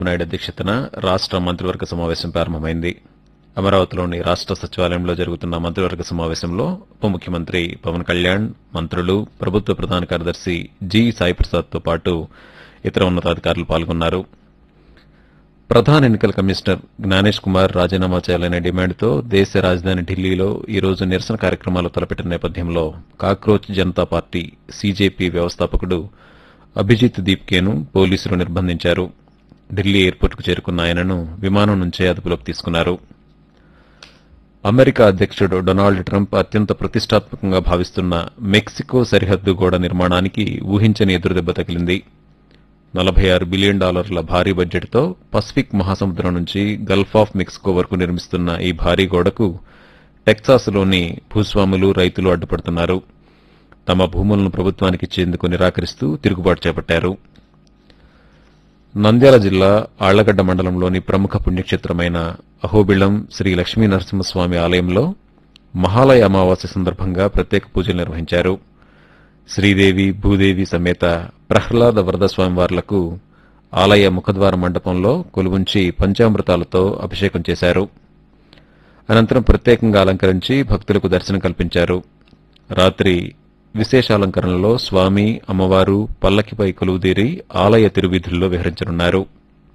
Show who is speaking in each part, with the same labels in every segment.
Speaker 1: నాయుడు అధ్యక్షతన రాష్ట మంత్రివర్గ సమావేశం ప్రారంభమైంది అమరావతిలోని రాష్ట సచివాలయంలో జరుగుతున్న మంత్రివర్గ సమావేశంలో ఉప ముఖ్యమంత్రి పవన్ కళ్యాణ్ మంత్రులు ప్రభుత్వ ప్రధాన కార్యదర్శి జి సాయిప్రసాద్తో పాటు ఇతర ఉన్నతాధికారులు పాల్గొన్నారు ప్రధాన ఎన్నికల కమిషనర్ జ్ఞానేష్ కుమార్ రాజీనామా చేయాలనే డిమాండ్తో దేశ రాజధాని ఢిల్లీలో ఈ రోజు నిరసన కార్యక్రమాలు తలపెట్టిన నేపథ్యంలో కాక్రోచ్ జనతా పార్టీ సీజేపీ వ్యవస్థాపకుడు అభిజిత్ దీప్కేను పోలీసులు నిర్బంధించారు ఢిల్లీ ఎయిర్పోర్టుకు చేరుకున్న ఆయనను విమానం నుంచే అదుపులోకి తీసుకున్నారు అమెరికా అధ్యక్షుడు డొనాల్డ్ ట్రంప్ అత్యంత ప్రతిష్టాత్మకంగా భావిస్తున్న మెక్సికో సరిహద్దు గోడ నిర్మాణానికి ఊహించని ఎదురుదెబ్బ తగిలింది నలభై ఆరు బిలియన్ డాలర్ల భారీ బడ్జెట్తో పసిఫిక్ మహాసముద్రం నుంచి గల్ఫ్ ఆఫ్ మెక్సికో వరకు నిర్మిస్తున్న ఈ భారీ గోడకు టెక్సాస్లోని భూస్వాములు రైతులు అడ్డుపడుతున్నారు తమ భూములను ప్రభుత్వానికి ఇచ్చేందుకు నిరాకరిస్తూ తిరుగుబాటు చేపట్టారు నంద్యాల జిల్లా ఆళ్లగడ్డ మండలంలోని ప్రముఖ పుణ్యక్షేత్రమైన అహోబిళం శ్రీ లక్ష్మీ నరసింహస్వామి ఆలయంలో మహాలయ అమావాస్య సందర్భంగా ప్రత్యేక పూజలు నిర్వహించారు శ్రీదేవి భూదేవి సమేత ప్రహ్లాద వరద స్వామివార్లకు ఆలయ ముఖద్వార మండపంలో కొలువుంచి పంచామృతాలతో అభిషేకం చేశారు అనంతరం ప్రత్యేకంగా అలంకరించి భక్తులకు దర్శనం కల్పించారు రాత్రి విశేషాలంకరణలో స్వామి అమ్మవారు పల్లకిపై కొలువుదీరి ఆలయ తిరువీధుల్లో విహరించనున్నారు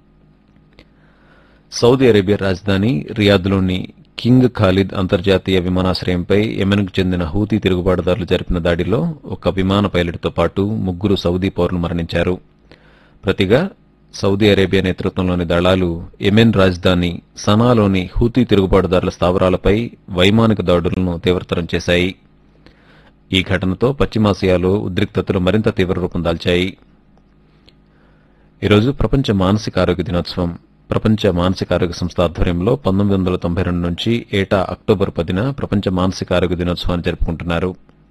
Speaker 1: సౌదీ అరేబియా రాజధాని రియాద్లోని కింగ్ ఖాలిద్ అంతర్జాతీయ విమానాశ్రయంపై యెమెన్కు చెందిన హూతీ తిరుగుబాటుదారులు జరిపిన దాడిలో ఒక విమాన పైలట్తో పాటు ముగ్గురు సౌదీ పౌరులు మరణించారు ప్రతిగా సౌదీ అరేబియా నేతృత్వంలోని దళాలు యెమెన్ రాజధాని సనాలోని హూతీ తిరుగుబాటుదారుల స్థావరాలపై వైమానిక దాడులను తీవ్రతరం చేశాయి ఈ ఘటనతో పశ్చిమాసియాలో ఉద్రిక్తతలు మరింత తీవ్ర రూపం దాల్చాయి ఈరోజు ప్రపంచ మానసిక ఆరోగ్య దినోత్సవం ప్రపంచ మానసిక ఆరోగ్య సంస్థ ఆధ్వర్యంలో పంతొమ్మిది వందల తొంభై రెండు నుంచి ఏటా అక్టోబర్ పదిన ప్రపంచ మానసిక ఆరోగ్య దినోత్సవాన్ని జరుపుకుంటున్నారు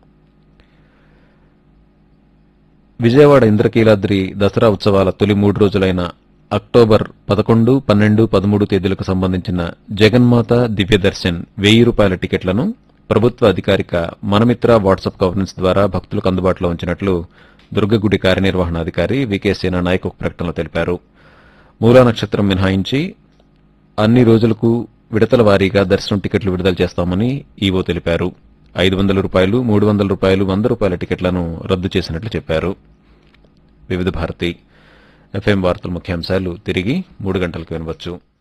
Speaker 1: విజయవాడ ఇంద్రకీలాద్రి దసరా ఉత్సవాల తొలి మూడు రోజులైన అక్టోబర్ పదకొండు పన్నెండు పదమూడు తేదీలకు సంబంధించిన జగన్మాత దివ్య దర్శన్ వెయ్యి రూపాయల టికెట్లను ప్రభుత్వ అధికారిక మనమిత్ర వాట్సాప్ గవర్నెన్స్ ద్వారా భక్తులకు అందుబాటులో ఉంచినట్లు దుర్గగుడి కార్యనిర్వహణాధికారి వికే సేనా నాయక్ ఒక ప్రకటనలో తెలిపారు మూలా నక్షత్రం మినహాయించి అన్ని రోజులకు విడతల వారీగా దర్శనం టికెట్లు విడుదల చేస్తామని ఈవో తెలిపారు ఐదు వందల రూపాయలు మూడు వందల రూపాయలు వంద రూపాయల టికెట్లను రద్దు చేసినట్లు చెప్పారు వివిధ భారతి ఎఫ్ఎం వార్తల ముఖ్యాంశాలు తిరిగి మూడు గంటలకు వినవచ్చు